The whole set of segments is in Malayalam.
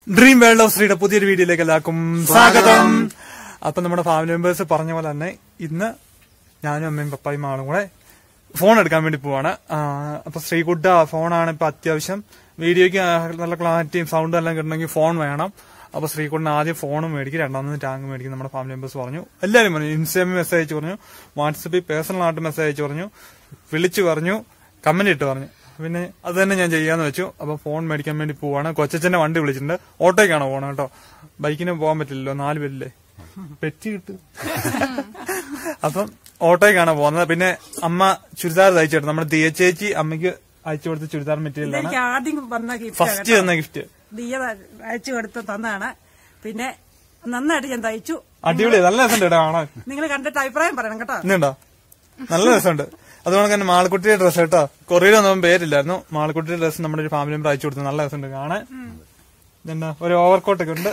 ഡ്രീം വേൾഡ് ഓഫ് ശ്രീയുടെ പുതിയൊരു വീഡിയോയിലേക്ക് എല്ലാവർക്കും സ്വാഗതം അപ്പൊ നമ്മുടെ ഫാമിലി മെമ്പേഴ്സ് പറഞ്ഞ പോലെ തന്നെ ഇന്ന് ഞാനും അമ്മയും പപ്പായും ആളും കൂടെ ഫോൺ എടുക്കാൻ വേണ്ടി പോവാണ് ആ, അപ്പൊ ശ്രീകുട്ട ഫോണാണ് ഇപ്പൊ അത്യാവശ്യം വീഡിയോയ്ക്ക് നല്ല ക്ലാരിറ്റിയും സൗണ്ടും എല്ലാം കിട്ടണമെങ്കിൽ ഫോൺ വേണം അപ്പൊ ശ്രീകുട്ടൻ ആദ്യം ഫോണും മേടിക്കും രണ്ടാമത് ടാങ്ക് മേടിക്കും നമ്മുടെ ഫാമിലി മെമ്പേഴ്സ് പറഞ്ഞു എല്ലാവരും പറഞ്ഞു ഇൻസ്റ്റാഗ്രാമിൽ മെസ്സേജ് അയച്ചു പറഞ്ഞു വാട്സപ്പിൽ പേഴ്സണൽ ആയിട്ട് മെസ്സേജ് അയച്ചു പറഞ്ഞു വിളിച്ചു പറഞ്ഞു കമന്റ് ഇട്ട് പറഞ്ഞു പിന്നെ അത് തന്നെ ഞാൻ ചെയ്യാന്ന് വെച്ചു അപ്പൊ ഫോൺ മേടിക്കാൻ വേണ്ടി പോവാണ് കൊച്ചച്ഛന്റെ വണ്ടി വിളിച്ചിട്ടുണ്ട് ഓട്ടോയ്ക്കാണോ പോകണം കേട്ടോ ബൈക്കിന് പോകാൻ പറ്റില്ലല്ലോ നാല് പേരില്ലേ പെറ്റി കിട്ടും അപ്പം ഓട്ടോയ്ക്കാണ് പോകുന്നത് പിന്നെ അമ്മ ചുരിദാർ തയ്ച്ചിട്ട് നമ്മുടെ ദിയ ചേച്ചി അമ്മയ്ക്ക് അയച്ചു കൊടുത്ത ചുരിദാർ മെറ്റീരിയലാണ് എനിക്ക് ആദ്യം വന്ന ഗിഫ്റ്റ് ഫസ്റ്റ് തന്ന ഗിഫ്റ്റ് ദിയ അയച്ചു കൊടുത്ത് തന്നതാണ് പിന്നെ നന്നായിട്ട് ഞാൻ തയ്ച്ചു അടിപൊളി നല്ല രസമുണ്ട് കേട്ടോ കാണാൻ നിങ്ങൾ കണ്ടിട്ട് അഭിപ്രായം പറയണം കേട്ടോ ഇന്നുണ്ടോ നല്ല രസമുണ്ട് അതുകൊണ്ട് തന്നെ മാളക്കുട്ടിയുടെ ഡ്രസ്സ് കേട്ടോ കൊറിയർ ഒന്നും പേരില്ലായിരുന്നു മാളക്കുട്ടിയുടെ ഡ്രസ്സ് നമ്മുടെ ഒരു ഫാമിലി മെമ്പർ അയച്ചു കൊടുത്തു നല്ല രസമുണ്ട് കാണാൻ ഇതെന്താ ഒരു ഓവർകോട്ടൊക്കെ ഉണ്ട്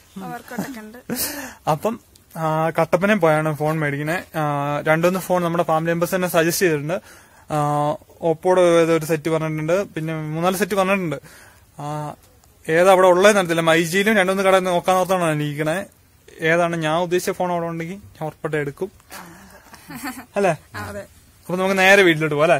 അപ്പം ആ, കട്ടപ്പനയും പോയാണ് ഫോൺ മേടിക്കണേ രണ്ടുമൂന്ന് ഫോൺ നമ്മുടെ ഫാമിലി മെമ്പേഴ്സ് തന്നെ സജസ്റ്റ് ചെയ്തിട്ടുണ്ട് ആ, ഓപ്പോയുടെ ഒരു സെറ്റ് പറഞ്ഞിട്ടുണ്ട് പിന്നെ മൂന്നാല് സെറ്റ് പറഞ്ഞിട്ടുണ്ട് ആ, ഏതാ അവിടെ ഉള്ളതെന്ന് അറിയത്തില്ല മൈജിയിലും രണ്ടുമൂന്ന് കട നോക്കാൻ നോർത്താണ് ഇരിക്കണേ ഏതാണ് ഞാൻ ഉദ്ദേശിച്ച ഫോൺ അവിടെ ഉണ്ടെങ്കിൽ ഞാൻ ഉറപ്പായിട്ട് എടുക്കും അല്ലേ അതെ അപ്പൊ നമുക്ക് നേരെ വീട്ടിലോട്ട് പോകാം അല്ലേ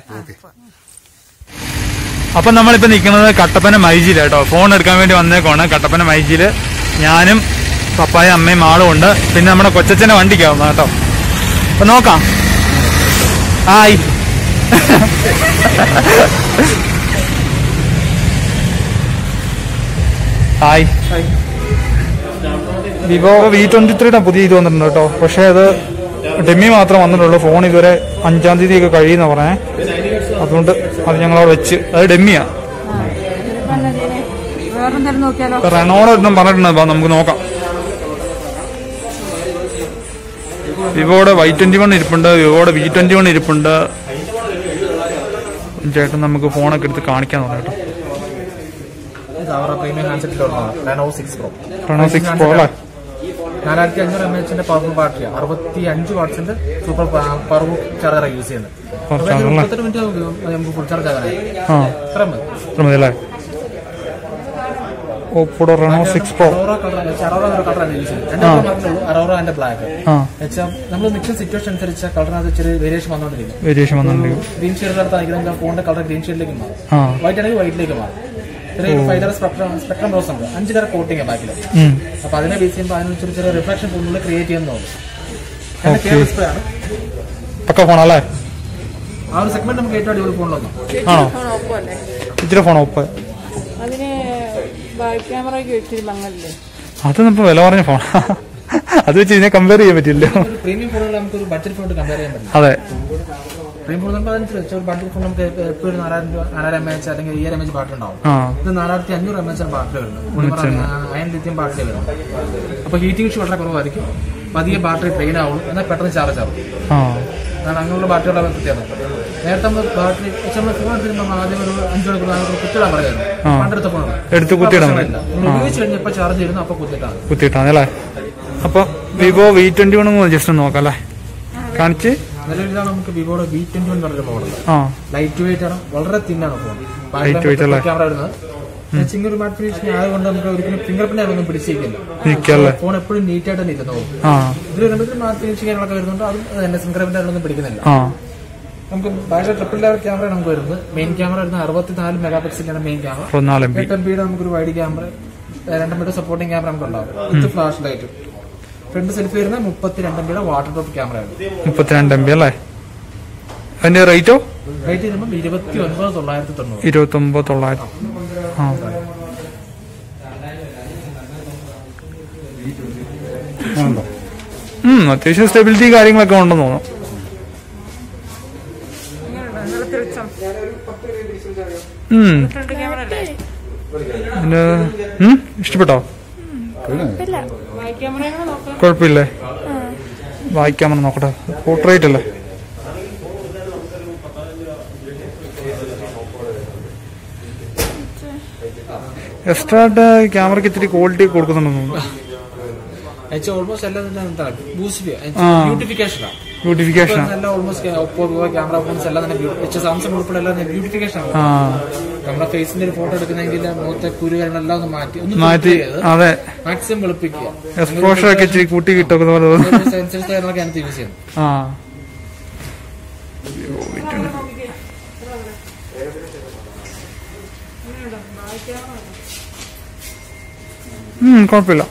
അപ്പൊ നമ്മളിപ്പോ നിൽക്കുന്നത് കട്ടപ്പന മൈജിയിലാട്ടോ ഫോൺ എടുക്കാൻ വേണ്ടി വന്നേക്കാണ് കട്ടപ്പന മൈജിയില് ഞാനും പപ്പായ അമ്മയും ആളും ഉണ്ട് പിന്നെ നമ്മുടെ കൊച്ചച്ഛന്റെ വണ്ടിക്കാവുന്ന കേട്ടോ അപ്പൊ നോക്കാം hi hi vivo V twenty ത്രീയുടെ പുതിയ ഇത് വന്നിട്ടുണ്ട് കേട്ടോ പക്ഷെ അത് ഡെമ്മി മാത്രം വന്നിട്ടുള്ളൂ ഫോൺ ഇതുവരെ അഞ്ചാം തീയതി ഒക്കെ കഴിയുന്ന പറഞ്ഞേ അതുകൊണ്ട് അത് ഞങ്ങൾ അവിടെ വെച്ച് അത് ഡെമ്മിയാ വേറെന്തായാലും നോക്കിയാലോ റെനോഡ് ഒന്നും പറഞ്ഞിട്ടുണ്ട് അപ്പൊ നമുക്ക് നോക്കാം വിവോയുടെ വൈ ട്വന്റി വൺ ഇരിപ്പുണ്ട് വിവോയുടെ വി ട്വന്റി വൺ ഇരിപ്പുണ്ട് ചേട്ടൻ നമുക്ക് ഫോണൊക്കെ എടുത്ത് കാണിക്കാൻ നോക്കാം കേട്ടോ ഇത് അവരുടെ പ്രീമിയം ഹാൻഡ്സെറ്റിലുള്ളതാണ് Reno six pro Reno six pro അല്ലേ നാലായിരത്തി അഞ്ഞൂറ് എം എച്ചിന്റെ പവർഫുൾ ബാറ്ററി അറുപത്തി അഞ്ച് വാട്ട്സിന്റെ സൂപ്പർ പവർ ചാർജർ യൂസ് ചെയ്യുന്നത് Power അപ്പൊ charger ഇത് അല്ലേ? മുപ്പത്തെട്ട് മിനിറ്റ് നമുക്ക് നമുക്ക് ഫുൾ ചാർജ് ആകാനായി ആ ഇത്ര മതി ഇത്ര മതി അല്ലേ ഓപ്പോടെ Reno six pro aurora colour aurora എന്ന കളറാണ് യൂസ് ചെയ്യുന്നത് രണ്ട് കളർ മാത്രമേ ഉള്ളൂ അറോറ ആൻഡ് ബ്ലാക്ക് ആ വെച്ചാൽ നമ്മൾ നിൽക്കുന്ന സിറ്റുവേഷൻ അനുസരിച്ച് കളറിനകത്ത് ചെറിയ വേരിയേഷൻ വന്നുകൊണ്ടിരിക്കും വേരിയേഷൻ വന്നിട്ടുണ്ട് ഗ്രീൻ ഷെയ്ഡ് എടുത്താൽ ഫോണിന്റെ കളർ ഗ്രീൻ ഷെയ്ഡിലേക്ക് മാറും ആ വൈറ്റ് ആണെങ്കിൽ വൈറ്റിലേക്ക് മാറും ചെറിയ five colour spectrum spectrum rose ഉണ്ട് അഞ്ച് തരം കോട്ടിങ് ബാക്കിൽ ഉം. അപ്പൊ അതിനെ ബേസ് ചെയ്യുമ്പോൾ അതിന് ചെറിയ ചെറിയ റിഫ്ലക്ഷൻ ഫോണിൽ ക്രിയേറ്റ് ചെയ്യുന്നതാണ് Okay. ഡിസ്പ്ലേ ആണ് പക്ക ഫോണല്ലേ ആ ഒരു സെഗ്മെന്റ് നമുക്ക് ഏറ്റവും അടിപൊളി ഫോണിലൊന്നും ആണോ ഇച്ചിരി ഫോൺ ഒപ്പ് അതിന് ബാക്ക് ക്യാമറയ്ക്ക് ഇച്ചിരി മങ്ങല്ലേ അതൊന്നും ഇപ്പൊ വില പറഞ്ഞ ഫോൺ അത് വെച്ച് ഇതിനെ കമ്പയർ ചെയ്യാൻ പറ്റില്ല ഒരു പ്രീമിയം ഫോണുകൾ നമുക്ക് ഒരു ബഡ്ജറ്റ് ഫോൺ കമ്പയർ ചെയ്യാൻ പറ്റില്ല അതെ പ്രീമിയം ഫോൺ നമുക്ക് അതനുസരിച്ച് ഒരു ബഡ്ജറ്റ് ഫോൺ നമുക്ക് എപ്പോഴും നാലായിരം രൂപ നാലായിരം എം എച്ച് അല്ലെങ്കിൽ അയ്യായിരം എം എച്ച് ബാറ്ററി ഉണ്ടാവും ആ ഇത് നാലായിരത്തി അഞ്ഞൂറ് എം എച്ച് ബാറ്ററി വരുന്നത് അയൺ ലിത്യം ബാറ്ററി വരുന്നത് അപ്പൊ ഹീറ്റിംഗ് ഇഷ്യൂ വളരെ കുറവായിരിക്കും പതിയെ ബാറ്ററി ഡ്രെയിൻ ആവും എന്നാൽ പെട്ടെന്ന് ചാർജ് ആവും ആ അതാണ് അങ്ങനെയുള്ള ബാറ്ററിയുടെ പ്രത്യേകത നേരത്തെ നമ്മൾ ബാറ്ററി നമ്മൾ ഫോൺ എടുത്തിട്ട് നമ്മൾ ആദ്യം ഒരു അഞ്ചു മണിക്കൂർ നാല് മണിക്കൂർ കുത്തിടാൻ പറയായിരുന്നു പണ്ടെടുത്ത ഫോൺ എടുത്ത് കുത്തിയിടാൻ മതി നമ്മൾ ഉപയോഗിച്ച് കഴിഞ്ഞപ്പോൾ ചാർജ് ചെയ്യുന്നു അപ്പൊ കുത്തിട്ടാണ് കുത്തിയിട്ടാണ് അല്ലേ അപ്പൊ vivo V twenty one just ഒന്ന് നോക്കാം അല്ലേ കാണിച്ച് നിലവിൽ ഇതാണ് നമുക്ക് വിവോയുടെ വി ട്വന്റി വൺ പറഞ്ഞൊരു മോഡൽ ആ ലൈറ്റ് വെയിറ്റ് ആണ് വളരെ തിന്നാണ് ഫോൺ Light weight അല്ലേ? ക്യാമറ വരുന്നത് ചിങ്ങ ഒരു മാറ്റ് ഫിനിഷിംഗ് ആയതുകൊണ്ട് നമുക്ക് ഒരിക്കലും ഫിംഗർ പ്രിന്റ് ഒന്നും പിടിച്ചിരിക്കില്ല നിക്കല്ലേ ഫോൺ എപ്പോഴും നീറ്റ് ആയിട്ട് തന്നെ ഇരുന്നു ആ ഇതിൽ വരുമ്പോൾ മാറ്റ് ഫിനിഷിംഗ് കാര്യങ്ങളൊക്കെ വരുന്നുണ്ട് അതും തന്നെ ഫിംഗർ പ്രിന്റ് ഒന്നും പിടിക്കുന്നില്ല ആ നമുക്ക് ബാക്കിൽ ട്രിപ്പിൾ ലെവൽ ക്യാമറ നമുക്ക് വരുന്നത് മെയിൻ ക്യാമറ വരുന്നത് അറുപത്തിനാല് മെഗാ പിക്സലാണ് മെയിൻ ക്യാമറ പതിനാല് എം ബി എട്ട് എം ബിയുടെ നമുക്കൊരു വൈഡ് ക്യാമറ രണ്ട് മീറ്റർ സപ്പോർട്ടിംഗ് ക്യാമറ നമുക്ക് ഉണ്ടാവും with flash light front selfie വരുന്ന മുപ്പത്തിരണ്ട് എം ബിയുടെ വാട്ടർ ഡ്രോപ്പ് ക്യാമറ ആണ് മുപ്പത്തിരണ്ട് എം ബി അല്ലേ അതിന്റെ റേറ്റോ റേറ്റ് വരുമ്പോൾ ഇരുപത്തി ഒൻപത് തൊള്ളായിരത്തി തൊണ്ണൂറ് ഇരുപത്തി ഒമ്പത് തൊള്ളായിരം ആ ഉം അത്യാവശ്യം സ്റ്റെബിലിറ്റി കാര്യങ്ങളൊക്കെ ഉണ്ടെന്ന് തോന്നുന്നു നല്ല തിരിച്ചം ഉം ഫ്രണ്ട് ക്യാമറ അല്ലേ പിന്നെ ഉം, ഇഷ്ടപ്പെട്ടോ ബാക്ക് ക്യാമറയാണ് നോക്കാം കുഴപ്പമില്ലേ വായിക്കാമെന്ന് നോക്കട്ടെ പോർട്രേറ്റ് അല്ലേ എക്സ്ട്രാ ക്യാമറയ്ക്ക് ഇത്തിരി ക്വാളിറ്റി കൊടുക്കുന്നുണ്ടെന്ന് തോന്നുന്നു എച്ച് ഓൾമോസ്റ്റ് എല്ലാം തന്നെ എന്താണ് ബൂസ്റ്റ് ആ. ബ്യൂട്ടിഫിക്കേഷനാണ് ബ്യൂട്ടിഫിക്കേഷൻ നല്ല almost oppo vivo camera phones എല്ലാം തന്നെ എച്ച് സാംസങ് ഉൾപ്പെടെ എല്ലാം ബ്യൂട്ടിഫിക്കേഷൻ ആണ് ആ നമ്മുടെ ഫേസിന്റെ ഒരു ഫോട്ടോ എടുക്കുന്നെങ്കിൽ മുഖത്തെ കുരു കാര്യങ്ങളെല്ലാം ഒന്ന് മാറ്റി ഒന്ന് മാറ്റി അതെ മാക്സിമം വെളുപ്പിക്കുക എക്സ്പോഷർ ഒക്കെ ഇച്ചിരി കൂട്ടി കിട്ടുന്ന പോലെ തോന്നുന്നു സെൻസിറ്റീവ് കാര്യങ്ങളൊക്കെ അതിനകത്ത് യൂസ് ചെയ്യുന്നത് ആ ഉം കുഴപ്പമില്ല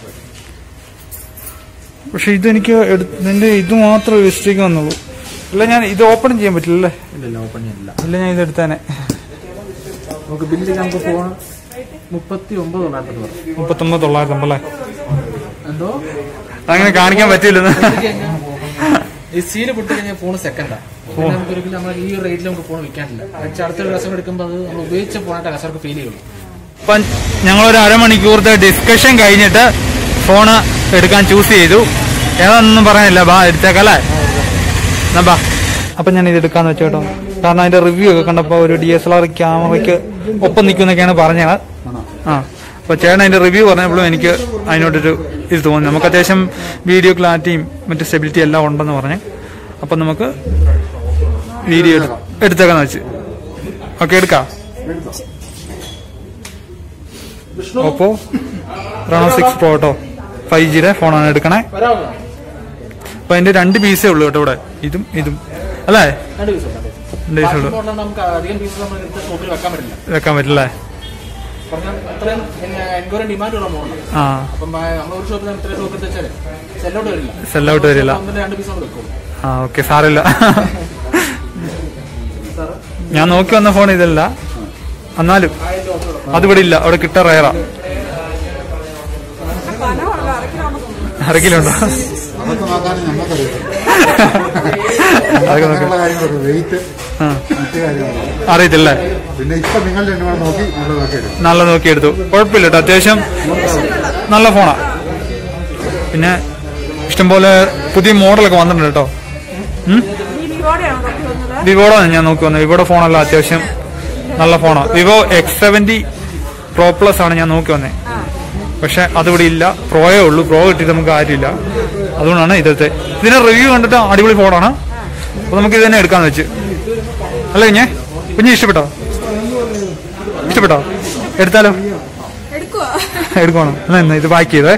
പക്ഷെ ഇതെനിക്ക് എടു- ഇതിന്റെ ഇത് മാത്രം മിസ്റ്റേക്ക് വന്നുള്ളൂ ഇല്ല ഞാൻ ഇത് ഓപ്പൺ ചെയ്യാൻ പറ്റില്ലല്ലേ ഇല്ല ഓപ്പൺ ചെയ്തില്ല ഇല്ല ഞാൻ ഇത് എടുത്തേനെ നമുക്ക് ബില്ല് നമുക്ക് ഫോൺ മുപ്പത്തി ഒമ്പത് തൊള്ളായിരത്തി പറയും മുപ്പത്തൊമ്പത് തൊള്ളായിരത്തി അമ്പല്ലേ എന്തോ അങ്ങനെ കാണിക്കാൻ പറ്റില്ലെന്ന് ഈ സീല് പൊട്ടി കഴിഞ്ഞാൽ ഫോൺ സെക്കൻഡാ നമുക്ക് ഒരിക്കലും നമ്മൾ ഈ റേറ്റിൽ നമുക്ക് ഫോൺ വിൽക്കാനില്ല പക്ഷേ അടുത്തൊരു കസ്റ്റമർ എടുക്കുമ്പോൾ അത് നമ്മൾ ഉപയോഗിച്ച ഫോണായിട്ട് കസ്റ്റമർക്ക് ഫീൽ ചെയ്യുള്ളൂ അപ്പം ഞങ്ങളൊരു അരമണിക്കൂറത്തെ ഡിസ്കഷൻ കഴിഞ്ഞിട്ട് ഫോണ് എടുക്കാൻ ചൂസ് ചെയ്തു ഏതാണെന്നൊന്നും പറയാനില്ല ബാ എടുത്തേക്കല്ലേ എന്നാ ബാ അപ്പൊ ഞാൻ ഇത് എടുക്കാന്ന് വെച്ചു കേട്ടോ കാരണം അതിന്റെ റിവ്യൂ ഒക്കെ കണ്ടപ്പോ ഒരു ഡി എസ് എൽ ആർ ക്യാമറയ്ക്ക് ഒപ്പം നിൽക്കുന്നൊക്കെയാണ് പറഞ്ഞത് ആ അപ്പൊ ചേട്ടൻ അതിന്റെ റിവ്യൂ പറഞ്ഞപ്പോഴും എനിക്ക് അതിനോടൊരു ഇത് തോന്നി നമുക്ക് അത്യാവശ്യം വീഡിയോ ക്ലാരിറ്റിയും മറ്റു സ്റ്റെബിലിറ്റി എല്ലാം ഉണ്ടെന്ന് പറഞ്ഞ് അപ്പൊ നമുക്ക് വീഡിയോ എടുത്തേക്കാന്ന് വെച്ച് ഓക്കെ എടുക്കാം ഓപ്പോ റണോ സിക്സ് പ്രോ കേട്ടോ ഫൈവ് ജിയുടെ ഫോണാണ് എടുക്കണേ വരാമോ അപ്പൊ അതിന്റെ രണ്ട് പീസേ ഉള്ളൂ കേട്ടോ ഇവിടെ ഇതും ഇതും അല്ലേ രണ്ട് പീസ് രണ്ട് പീസേ ഉള്ളൂ മോഡലാണ് നമുക്ക് അധികം പീസ് നമ്മൾ എടുത്ത് ഷോപ്പിൽ വെക്കാൻ പറ്റില്ല വെക്കാൻ പറ്റില്ലേ പറഞ്ഞാൽ അത്രയും എൻക്വയറി ഡിമാൻഡ് ഉള്ള മോഡലാണ് ആ അപ്പം ആ, നമ്മൾ ഒരു ഷോപ്പിൽ ഇത്രയും ഷോപ്പിൽ വെച്ചാൽ സെല്ലോട്ട് വരില്ല സെൽ ഔട്ട് വരില്ല ഒന്നിന് രണ്ട് പീസ് നമ്മൾ വെക്കും ആ ഓക്കെ സാറില്ല ഞാൻ നോക്കി വന്ന ഫോൺ ഇതല്ല എന്നാലും അതിവിടെ ഇല്ല അവിടെ കിട്ടാൻ റയറാ അരക്കിലുണ്ടോ അതൊക്കെ നോക്കാനും നമുക്കറിയാം അതൊക്കെ നോക്കാം അങ്ങനെയുള്ള കാര്യങ്ങളൊക്കെ വെയിറ്റ് ആ മറ്റു കാര്യങ്ങളൊക്കെ അറിയത്തില്ലേ പിന്നെ ഇപ്പൊ നിങ്ങൾ രണ്ടുപേരും നോക്കി നല്ലതൊക്കെ എടുക്കും നല്ല നോക്കിയെടുത്തു കുഴപ്പമില്ല കേട്ടോ അത്യാവശ്യം നല്ല ഫോണാ പിന്നെ ഇഷ്ടംപോലെ പുതിയ മോഡലൊക്കെ വന്നിട്ടുണ്ട് കേട്ടോ ഉം? വിവോടെ ഞാൻ നോക്കി വന്നത് വിവോയുടെ ഫോണല്ല അത്യാവശ്യം നല്ല ഫോണാണ് Vivo X seventy pro plus ആണ് ഞാൻ നോക്കി വന്നത് പക്ഷെ അതിവിടെ ഇല്ല പ്രോയേ ഉള്ളൂ പ്രോ കിട്ടിയിട്ട് നമുക്ക് കാര്യമില്ല അതുകൊണ്ടാണ് ഇതത്തെ ഇതിന്റെ റിവ്യൂ കണ്ടിട്ട് അടിപൊളി ഫോണാണ് അപ്പൊ നമുക്ക് ഇത് തന്നെ എടുക്കാന്ന് വെച്ച് അല്ല കുഞ്ഞെ കുഞ്ഞ് ഇഷ്ടപ്പെട്ടോ ഇഷ്ടപ്പെട്ടോ എടുത്താലോ എടുക്കണം എന്നാ ഇന്ന് ഇത് ബാക്ക് ചെയ്തേ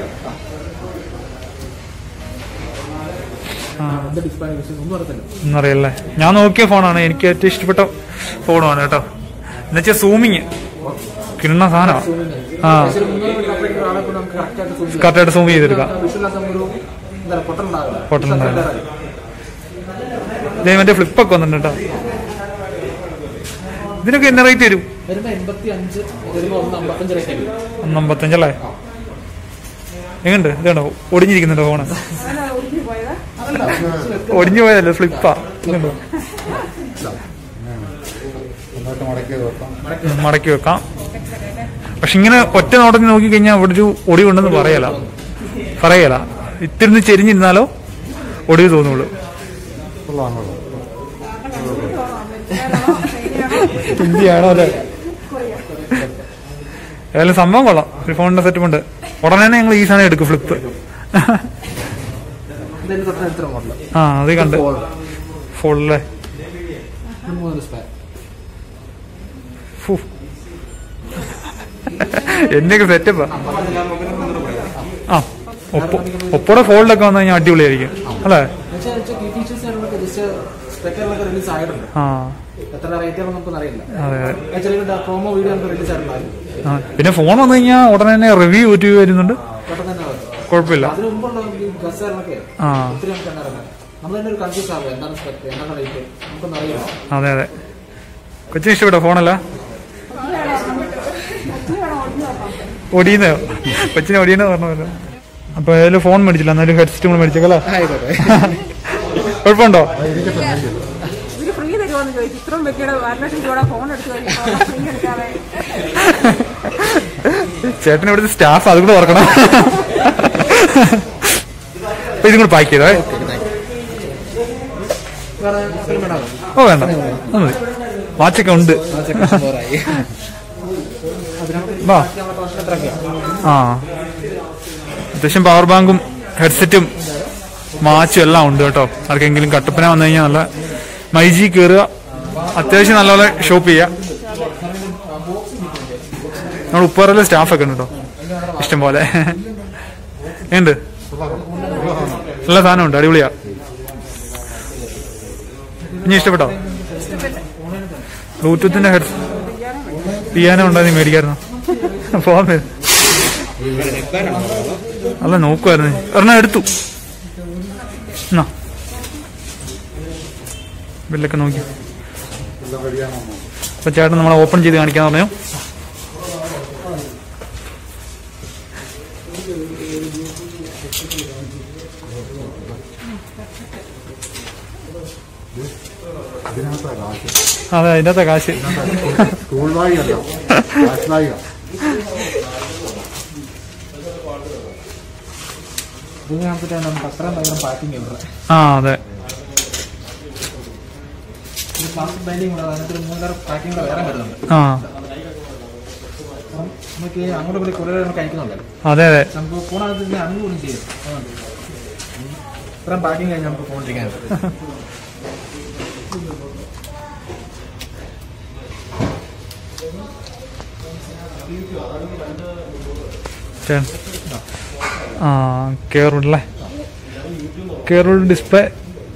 എന്ത് ഡിസ്പ്ലേ ഒന്നും അറിയത്തില്ല എന്നറിയല്ലേ ഞാൻ നോക്കിയ ഫോണാണ് എനിക്ക് ഏറ്റവും ഇഷ്ടപ്പെട്ട ഫോണാണ് കേട്ടോ എന്നുവെച്ചാൽ സൂമിങ് കിണ്ണ സാധനമാണ് ആ ഒരു മുന്നൂറ് മീറ്റർ ആളെ കൊണ്ട് നമുക്ക് കറക്റ്റ് ആയിട്ട് സൂം കറക്റ്റായിട്ട് സൂം ചെയ്തെടുക്കാം വിഷ്വലാത്ത ഒരു എന്താ പൊട്ടലുണ്ടാകില്ല പൊട്ടലുണ്ടാകില്ല. ഇതേ മറ്റേ ഫ്ലിപ്പൊക്കെ വന്നിട്ടുണ്ട് കേട്ടോ ഇതിനൊക്കെ എന്നെ റേറ്റ് വരും വരുമ്പോ എൺപത്തി അഞ്ച് വരുമ്പോ ഒന്ന് അമ്പത്തഞ്ച് റേറ്റ് വരും ഒന്ന് അമ്പത്തഞ്ചല്ലേ എങ്ങണ്ട് ഇതാണോ ഒടിഞ്ഞിരിക്കുന്നുണ്ടോ ഫോണ് ഒടിഞ്ഞു പോയതല്ലേ ഫ്ലിപ്പാ ഇതുണ്ടോ നന്നായിട്ട് മടക്കിയത് വെക്കാം മടക്കി വെക്കാം പക്ഷെ ഇങ്ങനെ ഒറ്റ നോട്ടത്തിൽ നോക്കി കഴിഞ്ഞാൽ അവിടെ ഒരു ഒടിവുണ്ടെന്ന് പറയല പറയല ഇത്തിരി ചെരിഞ്ഞിരുന്നാലോ ഒടിവ് തോന്നുള്ളൂ ഫുള്ളാണല്ലോ ഹിന്ദിയാണോ അല്ലേ ഏതായാലും സംഭവം കൊള്ളാം ഒരു ഫോണിന്റെ സെറ്റപ്പ് ഉണ്ട് ഉടനെ തന്നെ ഞങ്ങൾ ഈ സാധനം എടുക്കും ഫ്ലിപ്പ് ഇതിന്റെ തൊട്ട് എത്ര മോഡൽ ആ അത് കണ്ട് ഫോണിലെ മൂന്ന് ഡിസ്പ്ലേ എന്റെയൊക്കെ സെറ്റപ്പാ ആ ഒപ്പോ ഒപ്പോടെ ഫോൾഡൊക്കെ വന്നു കഴിഞ്ഞാൽ അടിപൊളിയായിരിക്കും അല്ലേ ഫീച്ചേഴ്സ് കാര്യങ്ങളൊക്കെ ജസ്റ്റ് സ്പെക്കറിലൊക്കെ റിലീസ് ആയിട്ടുണ്ട് ആ എത്ര റേറ്റ് ആണെന്ന് നമുക്കൊന്നും അറിയില്ല അതെ അതെ ചെറിയ പ്രോമോ വീഡിയോ നമുക്ക് റിലീസ് ആയിട്ടുണ്ടായിരുന്നു ആ, പിന്നെ ഫോൺ വന്നു കഴിഞ്ഞാൽ ഉടനെ തന്നെ റിവ്യൂ യൂട്യൂബ് വരുന്നുണ്ട് പെട്ടെന്ന് തന്നെ വരും. കുഴപ്പമില്ല അതിന് മുമ്പുള്ള ബസ്സുകളിലൊക്കെ ആ ഒത്തിരി നമുക്ക് കണ്ടറിയാം നമ്മൾ തന്നെ ഒരു കൺഫ്യൂസ് ആവും എന്താണ് സ്പെക്ട് എന്താണ് റേറ്റ് നമുക്കൊന്നും അറിയില്ല അതെ അതെ കൊച്ചിന് ഇഷ്ടപ്പെട്ടോ ഫോണല്ല ഒടിയുന്നോ കൊച്ചിനെ ഒടിയെന്ന് പറഞ്ഞല്ലോ അപ്പൊ ഏതായാലും ഫോൺ മേടിച്ചില്ല എന്നാലും ഹെഡ്സെറ്റ് കൂടെ മേടിച്ചേക്കല്ലേ ആയിക്കോട്ടെ കുഴപ്പമുണ്ടോ ഇതിന് ഫ്രീ തരുമോന്ന് ചോദിച്ചു ഇത്രയും വ്യക്തിയുടെ അര ലക്ഷം രൂപയുടെ ഫോൺ എടുത്തു കഴിഞ്ഞാൽ ഫ്രീ എടുക്കാതെ ചേട്ടൻ ഇവിടുത്തെ സ്റ്റാഫ് അതും കൂടെ ഓർക്കണം അപ്പൊ ഇതും കൂടെ പാക്ക് ചെയ്തോ വേറെ film ഇടാമോ? ഓ വേണ്ട അത് മതി വാച്ചൊക്കെ ഉണ്ട് ആ ചെക്കൻ ബോറായി. അതിനകത്ത് വാ നമ്മുടെ പ്രശ്നം എത്രയൊക്കെയാ? ആ അത്യാവശ്യം പവർ ബാങ്കും ഹെഡ്സെറ്റും മാച്ചും എല്ലാം ഉണ്ട് കേട്ടോ ആർക്കെങ്കിലും കട്ടപ്പന വന്നു കഴിഞ്ഞാൽ നല്ല മൈജി കയറുക അത്യാവശ്യം നല്ലപോലെ ഷോപ്പ് ചെയ്യുക നമ്മൾ ഉപ്പാറയിലെ സ്റ്റാഫൊക്കെ ഉണ്ട് കേട്ടോ ഇഷ്ടം പോലെ ഉണ്ട് നല്ല സാധനമുണ്ട് അടിപൊളിയാ ഇനി ഇഷ്ടപ്പെട്ടോ ബ്ലൂടൂത്തിന്റെ ഹെഡ് പിയാനോ ഉണ്ടോ നീ മേടിക്കായിരുന്നു പോവാൻ വരും അല്ല നോക്കുമായിരുന്നു ഒരെണ്ണം എടുത്തു എന്നാ ബില്ലൊക്കെ നോക്കി അപ്പൊ ചേട്ടൻ നമ്മളെ ഓപ്പൺ ചെയ്ത് കാണിക്കാന്ന് പറഞ്ഞു ഇതിനകത്താ കാശ് അതെ അതിനകത്തെ കാശ് സ്കൂൾ ബാഗല്ല ക്ലാസ് ബാഗാ ഇതിനകത്തിട്ടാണ് നമുക്ക് അത്രയും ഭയങ്കര പാക്കിംഗ് ഇവിടെ ആ അതെ ഈ പ്ലാസ്റ്റിക് ബൈൻഡിങ് കൂടെ അതിനകത്ത് ഒരു മൂന്നര പാക്കിംഗ് കൂടെ വേറെ വരുന്നുണ്ട് ആ അപ്പം നമുക്ക് ഈ അങ്ങോട്ട് കൂടി കുറേ നമുക്ക് അയക്കുന്നുണ്ടല്ലോ അതെ അതെ നമുക്ക് ഫോണകത്ത് ഇതിനെ അണുകൂടി ചെയ്യും അതുകൊണ്ട് ഇത്രയും പാക്കിംഗ് കഴിഞ്ഞ് നമുക്ക് ഫോൺ ഇരിക്കാൻ ചേട്ടൻ ആ കെയർവുഡ് അല്ലേ കെയർവുഡ് ഡിസ്പ്ലേ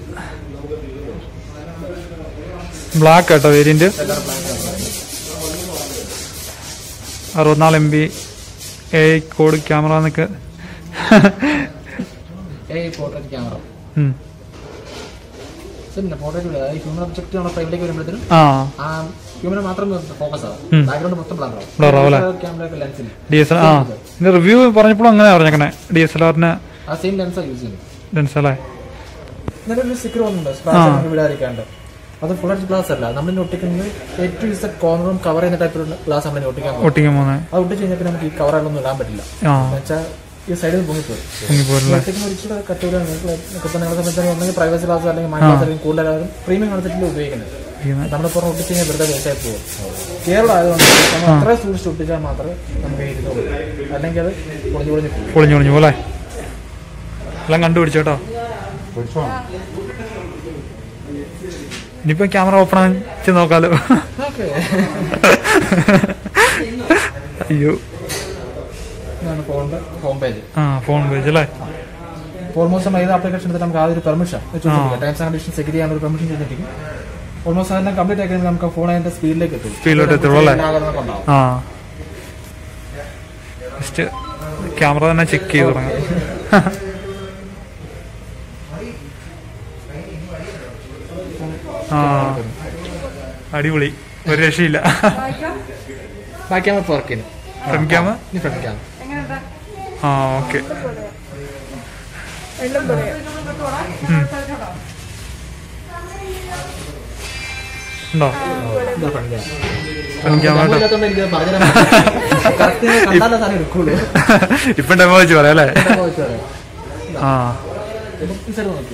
ബ്ലാക്ക് കേട്ടോ വേരിയന്റ് അറുപത്തിനാല് എം ബി എ കോഡ് ക്യാമറ എന്നൊക്കെ ഏ പോർട്രേറ്റ് ക്യാമറ ഉം. പിന്നെ പോർട്രേറ്റ് വിടുക ഈ ഹ്യൂമൻ ഒബ്ജക്റ്റ് നമ്മുടെ ഫ്രെയിമിലേക്ക് വരുമ്പോഴത്തേനും ആ ആ ഹ്യൂമനെ മാത്രം ഫോക്കസ് ആവും ഉം. ബാക്ക്ഗ്രൗണ്ട് മൊത്തം ബ്ലർ Blur ആവും അല്ലേ? ആവും ക്യാമറ ലെൻസിൽ ഡി എസ് എൽ ആ ഇതിന്റെ റിവ്യൂ പറഞ്ഞപ്പോഴും അങ്ങനെ പറഞ്ഞേക്കണേ ഡി എസ് എൽ ആറിന് ആ സെയിം ലെൻസാണ് യൂസ് ചെയ്യുന്നത് ലെൻസ് അല്ലേ ഇന്നലെ ഒരു സ്റ്റിക്കർ വന്നിട്ടുണ്ട് സ്ക്രാച്ച് നമുക്ക് വിടാതിരിക്കാണ്ട് അത് ഫുൾ എഡ്ജ് ഗ്ലാസ് അല്ല നമ്മൾ ഒട്ടിക്കുന്നത് ഏറ്റവും ഇസഡ് കോർണറും കവർ ചെയ്യുന്ന ടൈപ്പിലുള്ള ഗ്ലാസ് നമ്മൾ ഒട്ടിക്കാൻ പോകും ഒട്ടിക്കാൻ പോകുന്നത് അത് ഒട്ടിച്ച് കഴിഞ്ഞാൽ പിന്നെ നമുക്ക് ഈ കവറുകളൊന്നും ഇടാൻ പറ്റില്ല ആ എന്നുവെച്ചാൽ ഈ സൈഡിൽ പൊങ്ങിപ്പോയി പൊങ്ങിപ്പോരല്ലേ ഒറ്റയ്ക്ക് ഒരിച്ചിട്ട് കട്ടൂല നിങ്ങൾക്ക് നിങ്ങളെ സംബന്ധിച്ചാൽ ഒന്നെങ്കിൽ പ്രൈവസി ഗ്ലാസ് അല്ലെങ്കിൽ മൈ ഗ്ലാസ് അല്ലെങ്കിൽ കൂടുതലും പ്രീമിയം കൺസെപ്റ്റിൽ ഉപയോഗിക്കുന്നത് നമ്മൾ പുറം ഒട്ടിച്ച് കഴിഞ്ഞാൽ വെറുതെ വേസ്റ്റായി പോകും കേരളം ആയതുകൊണ്ട് നമ്മൾ അത്ര സൂക്ഷിച്ച് ഒട്ടിച്ചാൽ മാത്രമേ നമുക്ക് ഇരുന്നുള്ളൂ അല്ലെങ്കിൽ അത് പൊളിഞ്ഞു പൊളിഞ്ഞു പോകും പൊളിഞ്ഞു പൊളിഞ്ഞു പോലെ എല്ലാം കണ്ടുപിടിച്ചോട്ടോ പിടിച്ചോ ഇനിയിപ്പോ ക്യാമറ ഓപ്പൺ ആക്കി നോക്കാലോ ഓക്കെ അയ്യോ ഇതാണ് ഫോണിന്റെ ഹോം പേജ് ആ ഫോൺ പേജ് അല്ലേ ഓൾമോസ്റ്റ് നമ്മൾ ഏത് ആപ്ലിക്കേഷൻ എടുത്താൽ നമുക്ക് ആദ്യം ഒരു permission terms and condition security ചെയ്യാൻ ഒരു പെർമിഷൻ ചെയ്തിരിക്കും ഓൾമോസ്റ്റ് അതിനെ കംപ്ലീറ്റ് ആക്കി കഴിയുമ്പോൾ നമുക്ക് ഫോൺ അതിന്റെ സ്പീഡിലേക്ക് എത്തും സ്പീഡിലോട്ട് എത്തുള്ളൂ അല്ലേ? ഇതിനകത്ത് ഉണ്ടാവും. ആ ജസ്റ്റ് ക്യാമറ തന്നെ ചെക്ക് ചെയ്ത് തുടങ്ങാം ആ അടിപൊളി ഒരു രക്ഷയില്ല ബാക്ക് ക്യാമറ വർക്ക് ചെയ്യുന്നു ഫ്രണ്ട് ക്യാമറ ഇനി ഫ്രണ്ട് ക്യാമറ എങ്ങനെയുണ്ടാ ആ ഓക്കെ എല്ലാം പറയാം ഉണ്ടോ ഇതാ ഫ്രണ്ട് ക്യാമറ ഫ്രണ്ട് ക്യാമറ കേട്ടോ ഇല്ലാത്തതുകൊണ്ട് എനിക്ക് പറഞ്ഞുതരാൻ പറ്റില്ല. Correct കണ്ടാലേ സാധനം എടുക്കുള്ളൂ ഇപ്പൊ ഡെമോ വെച്ച് പറയാം അല്ലേ ഇതാ വെച്ച് പറയാം. ആ ഇപ്പം ഈ സൈഡ് നോക്കി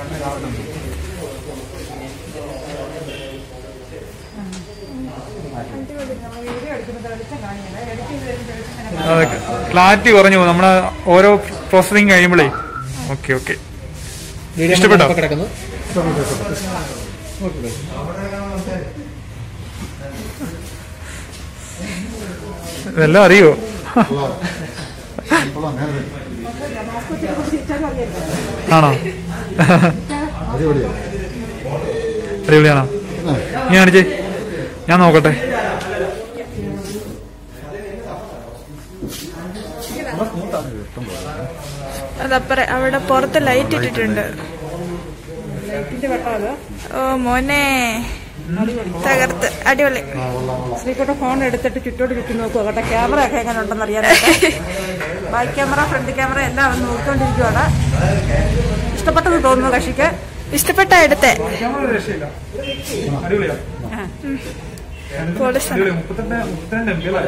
ക്ലാരിറ്റി കുറഞ്ഞു പോകും നമ്മളെ ഓരോ പ്രോസസിങ് കഴിയുമ്പോഴേ ഓക്കെ ഓക്കെ ഇഷ്ടപ്പെട്ടോ? കിടക്കുന്നു ഇതെല്ലാം അറിയോ ഇപ്പോൾ അങ്ങനെ ആണോ അടിപൊളിയാ അടിപൊളിയാണോ നീ കാണിച്ചേ ഞാൻ നോക്കട്ടെ അതപ്പറ അവിടെ പുറത്ത് ലൈറ്റ് ഇട്ടിട്ടുണ്ട് ലൈറ്റിന്റെ വെട്ടം അത് ഓ മോനെ തകർത്ത് അടിപൊളി ശ്രീക്കോട്ടെ ഫോൺ എടുത്തിട്ട് ചുറ്റോട്ട് ചുറ്റും നോക്കുക കേട്ടോ ക്യാമറ ഒക്കെ എങ്ങനെ ഉണ്ടെന്ന് അറിയാനായിട്ട് ബാക്ക് ക്യാമറ ഫ്രണ്ട് ക്യാമറ എല്ലാം അവൻ നോക്കിക്കൊണ്ടിരിക്കുവാണ് ഇഷ്ടപ്പെട്ടത് തോന്നുന്നു കക്ഷിക്ക് ഇഷ്ടപ്പെട്ട എടുത്തെ അടിപൊളിയാ പോളിസ് മുപ്പത്തെട്ട് മുപ്പത്തിരണ്ട് എം പി അല്ലേ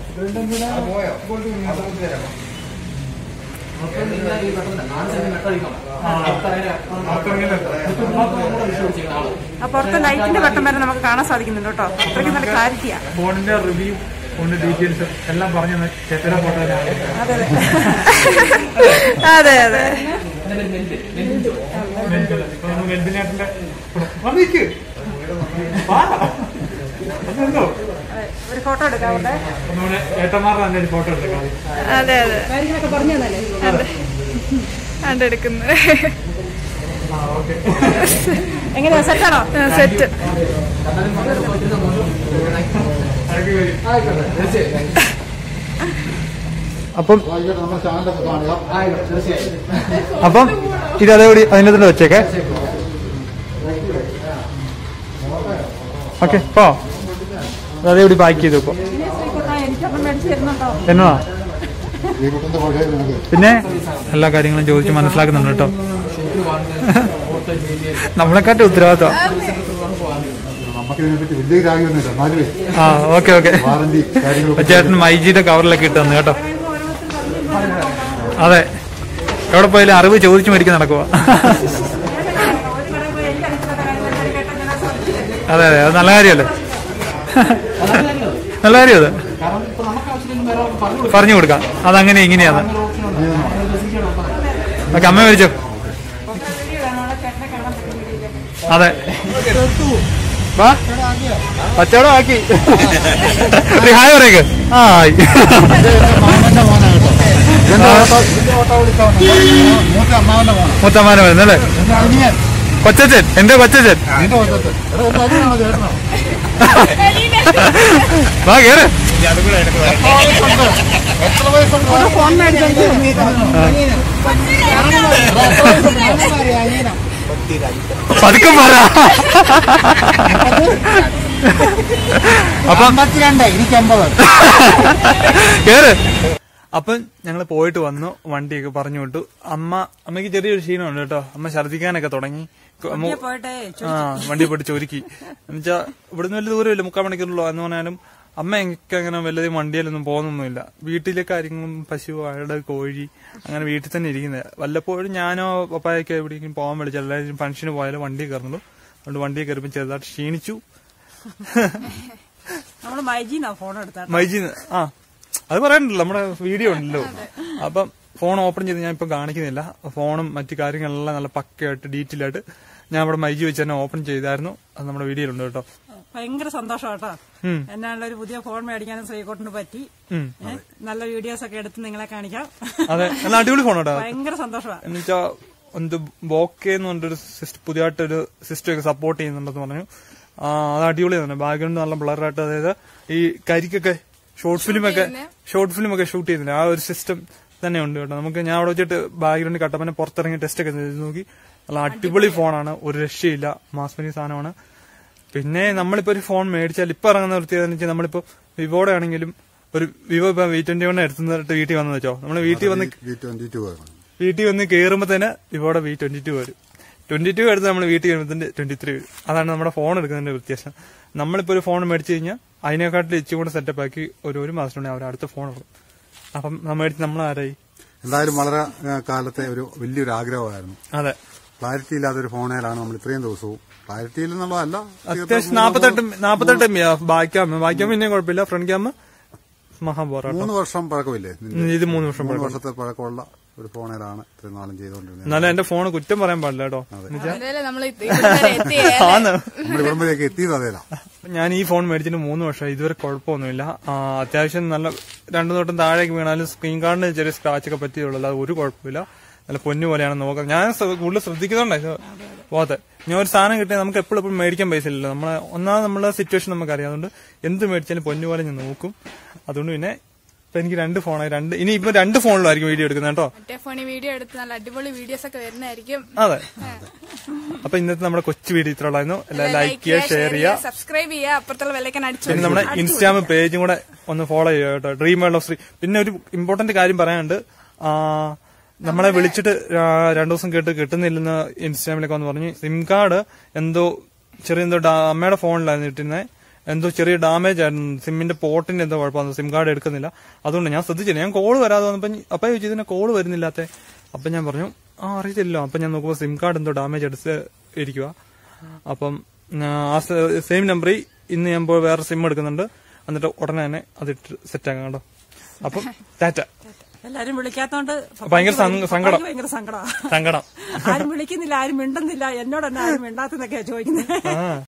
ആ പുറത്ത് ലൈറ്റിന്റെ വെട്ടം വരെ നമുക്ക് കാണാൻ സാധിക്കുന്നുണ്ട് കേട്ടോ അത്രയ്ക്ക് നല്ല ക്ലാരിറ്റിയാ ഫോണിന്റെ റിവ്യൂ ഫോണിന്റെ ഡീറ്റെയിൽസ് എല്ലാം പറഞ്ഞു ചേട്ടയുടെ ഫോട്ടോ അതെ അതെ അതെ അതെ വെൽബിനേട്ടന്റെ ഒരു ഫോട്ടോ എടുക്കാവുണ്ട് നമ്മുടെ ഏട്ടന്മാരുടെ തന്നെ ഒരു ഫോട്ടോ എടുക്കാം അതെ അതെ കാര്യങ്ങളൊക്കെ പറഞ്ഞു തന്നല്ലേ അതെ കണ്ടെടുക്കുന്നത് എങ്ങനെയാ സെറ്റാണോ സെറ്റ് അപ്പം വൈകിട്ട് നമ്മുടെ ചാനലൊക്കെ കാണുക അപ്പം ഇത് അതേപടി അതിൻ്റെ തന്നെ വെച്ചേക്കേ ഓക്കെ പോ അതേപടി പാക്ക് ചെയ്തു ഇപ്പൊ എനിക്കൊന്നും മേടിച്ചു തരുന്നുണ്ടോ എന്നതാ ഈ കുട്ടന്റെ പഴയ നമുക്ക് പിന്നെ എല്ലാ കാര്യങ്ങളും ചോദിച്ച് മനസ്സിലാക്കുന്നുണ്ട് കേട്ടോ നമ്മളെക്കാട്ടി ഉത്തരവാദിത്വം നമുക്ക് ഇതിനെപ്പറ്റി വലിയ കാര്യമൊന്നുമില്ല എന്നാലുവേ ആ ഓക്കെ ഓക്കെ വാറന്റി കാര്യങ്ങളൊക്കെ ചേട്ടൻ മൈജിയുടെ കവറിലൊക്കെ ഇട്ട് തന്നു കേട്ടോ അതെ എവിടെ പോയാലും അറിവ് ചോദിച്ചു മേടിക്കാൻ നടക്കുക അതെ അതെ അത് നല്ല കാര്യമല്ലേ നല്ല കാര്യം അത് കാരണം ഇപ്പൊ നമുക്ക് ആവശ്യത്തിന് വേറെ പറഞ്ഞു പറഞ്ഞു കൊടുക്കാം അതങ്ങനെ ഇങ്ങനെയാണ് ഓക്കെ അമ്മ മേടിച്ചോ അതെ വാ കച്ചവടം ആക്കി ഒരു ഹായ് പറയേക്ക് ആ ആയി മാമന്റെ മോനാ കേട്ടോ എന്റെ ഓട്ടോ ഇതിന്റെ ഓട്ടോ വിളിച്ചോ മൂത്ത അമ്മാവന്റെ മോനാ മുത്തമ്മാനെ വരുന്നല്ലേ എന്റെ അനിയൻ കൊച്ചച്ചൻ എന്റെ കൊച്ചച്ചൻ നിന്റെ ഓട്ടത്തെ എടാ എന്റെ അനിയനാണോ ചേട്ടനോ വാ കേറ് എത്ര വയസ്സുണ്ട് ഫോൺ മേടിച്ചു പതുക്കം പറ അപ്പം അമ്പത്തിരണ്ട് എനിക്ക് അമ്പത് കേറ് അപ്പം ഞങ്ങൾ പോയിട്ട് വന്നു വണ്ടിയൊക്കെ പറഞ്ഞു വിട്ടു അമ്മ അമ്മയ്ക്ക് ചെറിയൊരു ക്ഷീണമുണ്ട് കേട്ടോ അമ്മ ഛർദിക്കാനൊക്കെ തുടങ്ങി അമ്മ- പോയിട്ടേ ആ വണ്ടി പോയിട്ട് ചൊരുക്കി എന്നുവെച്ചാ ഇവിടുന്ന് വലിയ ദൂരമില്ല മുക്കാൽ മണിക്കൂറുള്ളൂ എന്ന് പറഞ്ഞാലും അമ്മ എനിക്ക് അങ്ങനെ വല്ലതും വണ്ടിയിലൊന്നും പോകുന്നൊന്നുമില്ല വീട്ടിലെ കാര്യങ്ങളും പശു ആട് കോഴി അങ്ങനെ വീട്ടിൽ തന്നെ ഇരിക്കുന്നത് വല്ലപ്പോഴും ഞാനോ പപ്പായൊക്കെ എവിടേക്കും പോകാൻ വിളിച്ചാൽ എല്ലാവരും ഫംഗ്ഷന് പോയാലും വണ്ടി കയറുന്നുള്ളൂ അതുകൊണ്ട് വണ്ടി കയറിയപ്പോൾ ചെറുതായിട്ട് ക്ഷീണിച്ചു നമ്മള് മൈജിന്നാ ഫോൺ എടുത്താ മൈജി ആ അത് പറയാനുണ്ടല്ലോ നമ്മുടെ വീഡിയോ ഉണ്ടല്ലോ അപ്പം ഫോൺ ഓപ്പൺ ചെയ്ത് ഞാൻ ഇപ്പൊ കാണിക്കുന്നില്ല ഫോണും മറ്റു കാര്യങ്ങളെല്ലാം നല്ല പക്കയായിട്ട് ഡീറ്റെയിൽ ആയിട്ട് ഞാൻ ഇവിടെ മൈജി വെച്ച് തന്നെ ഓപ്പൺ ചെയ്തായിരുന്നു അത് നമ്മുടെ വീഡിയോയിലുണ്ട് കേട്ടോ ഭയങ്കര സന്തോഷം കേട്ടോ ഉം. എന്നാണല്ലോ ഒരു പുതിയ ഫോൺ മേടിക്കാനും ശ്രീകോട്ടിന് പറ്റി ഉം. ഏ, നല്ല വീഡിയോസ് ഒക്കെ എടുത്ത് നിങ്ങളെ കാണിക്കാം അതെ നല്ല അടിപൊളി ഫോൺ കേട്ടോ ഭയങ്കര സന്തോഷമാണ് എന്നുവെച്ചാ എന്ത് ബോക്കെ എന്ന് പറഞ്ഞൊരു സിസ്റ്റം പുതിയതായിട്ടൊരു സിസ്റ്റം ഒക്കെ സപ്പോർട്ട് ചെയ്യുന്നുണ്ടെന്ന് പറഞ്ഞു ആ, അത് അടിപൊളിയാണ് ബാക്ക്ഗ്രൗണ്ട് നല്ല ബ്ലറായിട്ട് അതായത് ഈ കരിക്കൊക്കെ ഷോർട്ട് ഫിലിം ഒക്കെ ഷോർട്ട് ഫിലിം ഒക്കെ ഷൂട്ട് ചെയ്യുന്നില്ല ആ ഒരു സിസ്റ്റം തന്നെ ഉണ്ട് കേട്ടോ നമുക്ക് ഞാൻ അവിടെ വെച്ചിട്ട് ബാക്ക്ഗ്രൗണ്ട് കട്ടപ്പനെ പുറത്തിറങ്ങി ടെസ്റ്റ് ഒക്കെ ചെയ്ത് നോക്കി നല്ല അടിപൊളി ഫോണാണ് ഒരു രക്ഷയില്ല മാസ്മനി സാധനമാണ് പിന്നെ നമ്മളിപ്പോ ഒരു ഫോൺ മേടിച്ചാൽ ഇപ്പൊ ഇറങ്ങുന്ന പ്രത്യേകത എന്ന് വെച്ചാൽ നമ്മളിപ്പോ വിവോയുടെ ആണെങ്കിലും ഒരു വിവോ ഇപ്പൊ വി ട്വന്റി വൺ എടുത്തിട്ട് വീട്ടിൽ വന്നു വെച്ചോ നമ്മൾ വീട്ടിൽ വന്ന് വി ട്വന്റി ടു ആണ് വീട്ടിൽ വന്ന് കയറുമ്പോൾ തന്നെ ഇവോടെ വി ട്വന്റി ടു വരും ട്വന്റി ടു എടുത്ത് നമ്മൾ വീട്ടിൽ വരുമ്പോൾ ട്വന്റി ത്രീ വരും അതാണ് നമ്മുടെ ഫോൺ എടുക്കുന്നതിന്റെ വ്യത്യാസം നമ്മളിപ്പോ ഒരു ഫോൺ മേടിച്ചു കഴിഞ്ഞാൽ അതിനെക്കാട്ടിൽ ഇച്ചിരി കൂടെ സെറ്റപ്പ് ആക്കി ഒരു ഒരു മാസത്തിനുള്ളിൽ അവർ അടുത്ത ഫോൺ എടുക്കും അപ്പം നമ്മൾ മേടിച്ച് നമ്മൾ ആരായി എന്തായാലും വളരെ ഏ, കാലത്തെ ഒരു വലിയൊരു ആഗ്രഹമായിരുന്നു അതെ ക്ലാരിറ്റി ഇല്ലാത്തൊരു ഫോണിലാണ് നമ്മൾ ഇത്രയും ദിവസവും ക്ലാരിറ്റി ഇല്ലെന്നുള്ളതല്ല അത്യാവശ്യം നാപ്പത്തെട്ട് നാപ്പത്തെട്ട് M back camera back camera പിന്നെ കുഴപ്പമില്ല ഫ്രണ്ട് ക്യാമ മഹാബോറ മൂന്ന് വർഷം പഴക്കമില്ലേ നിന്റെ? ഇത് മൂന്ന് വർഷം മൂന്ന് പഴക്കം. വർഷത്തെ പഴക്കമുള്ള ഒരു ഫോണിലാണ് ഇത്രയും നാളും ചെയ്തുകൊണ്ടിരുന്നത് എന്നാലും എന്റെ ഫോൺ കുറ്റം പറയാൻ പാടില്ല കേട്ടോ എന്നുവെച്ചാ അതല്ലേ നമ്മൾ ഇതുവരെ എത്തിയേ ആന്ന് നമ്മൾ ഇവിടംവരെയൊക്കെ എത്തിയത് അതേലാ ഞാൻ ഈ ഫോൺ മേടിച്ചിട്ട് മൂന്ന് വർഷം ഇതുവരെ കുഴപ്പമൊന്നുമില്ല ആ, അത്യാവശ്യം നല്ല രണ്ടു തൊട്ടും താഴേക്ക് വീണാലും സ്ക്രീൻ കാർഡിന് ചെറിയ സ്ക്രാച്ച് ഒക്കെ പറ്റിയുള്ളൂ അല്ലാതെ ഒരു കുഴപ്പമില്ല നല്ല പൊന്നു പോലെയാണ് നോക്കുന്നത് ഞാൻ ശ്ര- കൂടുതൽ ശ്രദ്ധിക്കുന്നുണ്ടേ പോകത്തെ ഞാൻ ഒരു സാധനം കിട്ടിയാൽ നമുക്ക് എപ്പോഴും എപ്പോഴും മേടിക്കാൻ പൈസ ഇല്ലല്ലോ നമ്മളെ ഒന്നാമത് നമ്മളെ സിറ്റുവേഷൻ നമുക്കറിയാം അതുകൊണ്ട് എന്ത് മേടിച്ചാലും പൊന്നു പോലെ ഞാൻ നോക്കും അതുകൊണ്ട് പിന്നെ ഇപ്പൊ എനിക്ക് രണ്ട് ഫോണായി രണ്ട് ഇനി ഇപ്പൊ രണ്ട് ഫോണിലായിരിക്കും വീഡിയോ എടുക്കുന്നത് കേട്ടോ മറ്റേ ഫോണിൽ വീഡിയോ എടുത്ത് നല്ല അടിപൊളി വീഡിയോസ് ഒക്കെ വരുന്നതായിരിക്കും അതെ അപ്പൊ ഇന്നത്തെ നമ്മുടെ കൊച്ചു വീഡിയോ ഇത്ര ഉള്ളായിരുന്നു എല്ലാവരും ലൈക്ക് ചെയ്യുക ഷെയർ ചെയ്യുക സബ്സ്ക്രൈബ് ചെയ്യുക അപ്പുറത്തുള്ള വിലക്കൻ അടിച്ചു പിന്നെ നമ്മുടെ ഇൻസ്റ്റാഗ്രാം പേജും കൂടെ ഒന്ന് ഫോളോ ചെയ്യുക കേട്ടോ ഡ്രീം വേൾഡ് ഓഫ് ശ്രീ പിന്നെ ഒരു ഇമ്പോർട്ടന്റ് കാര്യം പറയാനുണ്ട് ആ, നമ്മളെ വിളിച്ചിട്ട് രാ- രണ്ടു ദിവസം കേട്ട് കിട്ടുന്നില്ലെന്ന് ഇൻസ്റ്റാഗ്രാമിലൊക്കെ വന്ന് പറഞ്ഞു സിം കാർഡ് എന്തോ ചെറിയ എന്തോ ഡാ- അമ്മയുടെ ഫോണിലായിരുന്നു ഇട്ടിരുന്നത് എന്തോ ചെറിയ ഡാമേജ് ആയിരുന്നു സിമ്മിന്റെ പോർട്ടിന്റെ എന്തോ കുഴപ്പമാണ് സിം കാർഡ് എടുക്കുന്നില്ല അതുകൊണ്ട് ഞാൻ ശ്രദ്ധിച്ചില്ല ഞാൻ കോള് വരാതെ വന്നപ്പോ അപ്പൊ ചോദിച്ചു ഇതിനെ കോള് വരുന്നില്ലാത്ത അപ്പൊ ഞാൻ പറഞ്ഞു ആ അറിയത്തില്ലോ അപ്പൊ ഞാൻ നോക്കുമ്പോൾ സിം കാർഡ് എന്തോ ഡാമേജ് എടുത്ത് ഇരിക്കുക അപ്പം ആ, ആ സെയിം നമ്പറിൽ ഇന്ന് ഞാൻ പോയി വേറെ സിം എടുക്കുന്നുണ്ട് എന്നിട്ട് ഉടനെ തന്നെ അതിട്ട് സെറ്റ് ആക്കാം കേട്ടോ അപ്പം ടാറ്റ എല്ലാരും വിളിക്കാത്തോണ്ട് ഭയങ്കര സങ്ക- സങ്കടം. ഭയങ്കര സങ്കടം സങ്കടം ആരും വിളിക്കുന്നില്ല ആരും മിണ്ടുന്നില്ല എന്നോട് തന്നെ ആരും മിണ്ടാത്തെന്നൊക്കെയാ ചോദിക്കുന്നത് ആ